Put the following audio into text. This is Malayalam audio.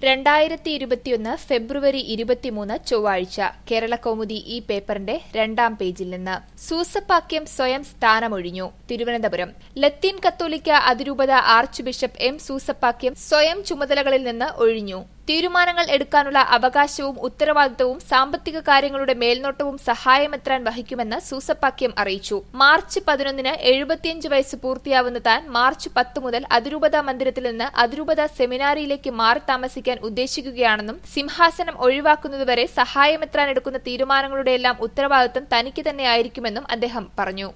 രണ്ടായിരത്തി ഇരുപത്തിയൊന്ന് ഫെബ്രുവരി ഇരുപത്തിമൂന്ന് ചൊവ്വാഴ്ച കേരള കൗമുദി ഈ പേപ്പറിന്റെ രണ്ടാം പേജിൽ നിന്ന് സൂസപ്പാക്യം സ്വയം സ്ഥാനമൊഴിഞ്ഞു തിരുവനന്തപുരം ലത്തീൻ കത്തോലിക്ക അതിരൂപത ആർച്ച് ബിഷപ്പ് എം സൂസപ്പാക്യം സ്വയം ചുമതലകളിൽ നിന്ന് ഒഴിഞ്ഞു തീരുമാനങ്ങൾ എടുക്കാനുള്ള അവകാശവും ഉത്തരവാദിത്തവും സാമ്പത്തിക കാര്യങ്ങളുടെ മേൽനോട്ടവും സഹായമെത്രാൻ വഹിക്കുമെന്ന് സൂസപ്പാക്യം അറിയിച്ചു മാർച്ച് പതിനൊന്നിന് എഴുപത്തിയഞ്ച് വയസ്സ് പൂർത്തിയാവുന്ന താൻ മാർച്ച് പത്ത് മുതൽ അതിരൂപത മന്ദിരത്തിൽ നിന്ന് അതിരൂപത സെമിനാരിയിലേക്ക് മാറി താമസിക്കാൻ ഉദ്ദേശിക്കുകയാണെന്നും സിംഹാസനം ഒഴിവാക്കുന്നതുവരെ സഹായമെത്രാൻ എടുക്കുന്ന തീരുമാനങ്ങളുടെയെല്ലാം ഉത്തരവാദിത്തം തനിക്ക് തന്നെയായിരിക്കുമെന്നും അദ്ദേഹം പറഞ്ഞു